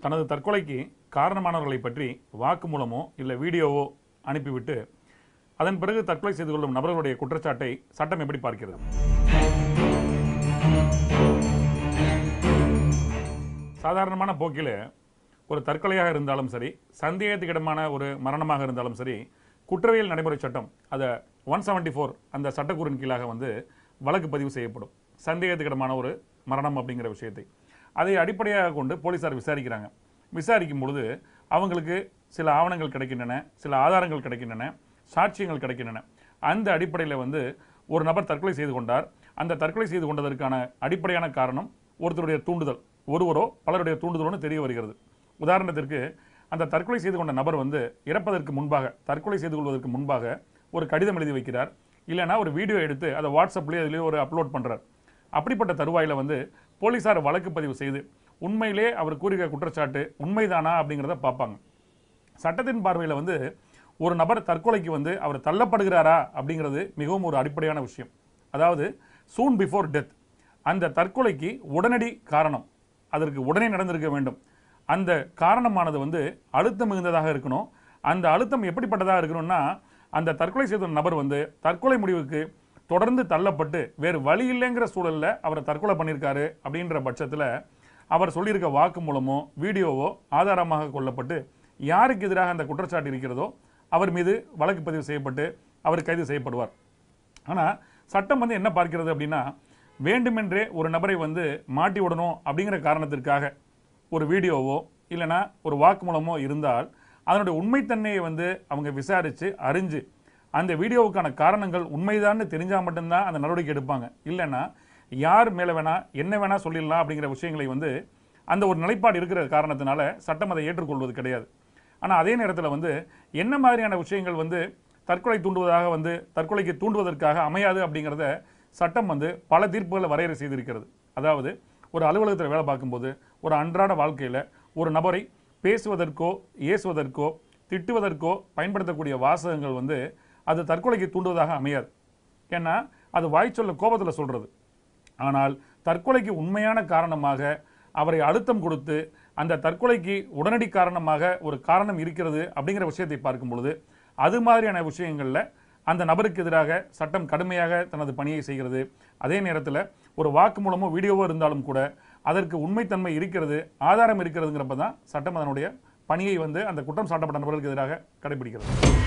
தனது தற்கொலைக்கு காரணமானவர்களை பற்றி வாக்குமூலமோ இல்லை வீடியோவோ அனுப்பிவிட்டு அதன் பிறகு தற்கொலை செய்து கொள்ளும் நபர்களுடைய குற்றச்சாட்டை சட்டம் எப்படி பார்க்கிறது சாதாரணமான போக்கில் ஒரு தற்கொலையாக இருந்தாலும் சரி சந்தேகத்துக்கிடமான ஒரு மரணமாக இருந்தாலும் சரி குற்றவியல் நடைமுறை சட்டம் அதை ஒன் செவன்டி ஃபோர் அந்த சட்டக்கூறின் கீழாக வந்து வழக்கு பதிவு செய்யப்படும் சந்தேகத்துக்கிடமான ஒரு மரணம் அப்படிங்கிற விஷயத்தை அதை அடிப்படையாக கொண்டு போலீசார் விசாரிக்கிறாங்க விசாரிக்கும் பொழுது அவங்களுக்கு சில ஆவணங்கள் கிடைக்கின்றன சில ஆதாரங்கள் கிடைக்கின்றன சாட்சியங்கள் கிடைக்கின்றன அந்த அடிப்படையில் வந்து ஒரு நபர் தற்கொலை செய்து கொண்டார் அந்த தற்கொலை செய்து கொண்டதற்கான அடிப்படையான காரணம் ஒருத்தருடைய தூண்டுதல் ஒருவரோ பலருடைய தூண்டுதலோன்னு தெரிய வருகிறது உதாரணத்திற்கு அந்த தற்கொலை செய்து கொண்ட நபர் வந்து இறப்பதற்கு முன்பாக தற்கொலை செய்து கொள்வதற்கு முன்பாக ஒரு கடிதம் எழுதி வைக்கிறார் இல்லைன்னா ஒரு வீடியோ எடுத்து அதை வாட்ஸ்அப்லேயே அதுலேயே ஒரு அப்லோட் பண்ணுறார் அப்படிப்பட்ட தருவாயில் வந்து போலீசார் வழக்கு பதிவு செய்து உண்மையிலே அவர் கூறுகிற குற்றச்சாட்டு உண்மைதானா அப்படிங்கிறத பார்ப்பாங்க சட்டத்தின் பார்வையில் வந்து ஒரு நபர் தற்கொலைக்கு வந்து அவர் தள்ளப்படுகிறாரா அப்படிங்கிறது மிகவும் ஒரு அடிப்படையான விஷயம் அதாவது சூன் பிஃபோர் டெத் அந்த தற்கொலைக்கு உடனடி காரணம் அதற்கு உடனே நடந்திருக்க வேண்டும் அந்த காரணமானது வந்து அழுத்தம் மிகுந்ததாக இருக்கணும் அந்த அழுத்தம் எப்படிப்பட்டதாக இருக்கணும்னா அந்த தற்கொலை செய்த நபர் வந்து தற்கொலை முடிவுக்கு தொடர்ந்து தள்ளப்பட்டு வேறு வழி இல்லைங்கிற சூழல்ல அவரை தற்கொலை பண்ணியிருக்காரு அப்படின்ற பட்சத்தில் அவர் சொல்லியிருக்க வாக்கு மூலமோ வீடியோவோ ஆதாரமாக கொள்ளப்பட்டு யாருக்கு எதிராக அந்த குற்றச்சாட்டு இருக்கிறதோ அவர் மீது வழக்கு பதிவு செய்யப்பட்டு அவர் கைது செய்யப்படுவார் ஆனால் சட்டம் வந்து என்ன பார்க்கிறது அப்படின்னா வேண்டுமென்றே ஒரு நபரை வந்து மாட்டி விடணும் அப்படிங்கிற காரணத்திற்காக ஒரு வீடியோவோ இல்லைனா ஒரு வாக்குமூலமோ இருந்தால் அதனுடைய உண்மைத்தன்மையை வந்து அவங்க விசாரித்து அறிஞ்சு அந்த வீடியோவுக்கான காரணங்கள் உண்மைதான்னு தெரிஞ்சால் மட்டும்தான் அந்த நடவடிக்கை எடுப்பாங்க இல்லைன்னா யார் மேலே வேணா என்ன வேணா சொல்லிடலாம் அப்படிங்கிற விஷயங்களை வந்து அந்த ஒரு நிலைப்பாடு இருக்கிற காரணத்தினால சட்டம் அதை ஏற்றுக்கொள்வது கிடையாது ஆனால் அதே நேரத்தில் வந்து என்ன மாதிரியான விஷயங்கள் வந்து தற்கொலை தூண்டுவதாக வந்து தற்கொலைக்கு தூண்டுவதற்காக அமையாது அப்படிங்கிறத சட்டம் வந்து பல தீர்ப்புகளை வரையறை செய்திருக்கிறது அதாவது ஒரு அலுவலகத்தில் வேலை பார்க்கும்போது ஒரு அன்றாட வாழ்க்கையில் ஒரு நபரை பேசுவதற்கோ ஏசுவதற்கோ திட்டுவதற்கோ பயன்படுத்தக்கூடிய வாசகங்கள் வந்து அது தற்கொலைக்கு தூண்டுவதாக அமையாது ஏன்னா அது வாய்ச்சொல்ல கோபத்தில் சொல்கிறது ஆனால் தற்கொலைக்கு உண்மையான காரணமாக அவரை அழுத்தம் கொடுத்து அந்த தற்கொலைக்கு உடனடி காரணமாக ஒரு காரணம் இருக்கிறது அப்படிங்கிற விஷயத்தை பார்க்கும் பொழுது அது மாதிரியான விஷயங்களில் அந்த நபருக்கு எதிராக சட்டம் கடுமையாக தனது பணியை செய்கிறது அதே நேரத்தில் ஒரு வாக்கு மூலமோ வீடியோவோ இருந்தாலும் கூட அதற்கு உண்மைத்தன்மை இருக்கிறது ஆதாரம் இருக்கிறதுங்கிறப்ப தான் சட்டம் அதனுடைய பணியை வந்து அந்த குற்றம் சாட்டப்பட்ட நபர்களுக்கு எதிராக கடைபிடிக்கிறது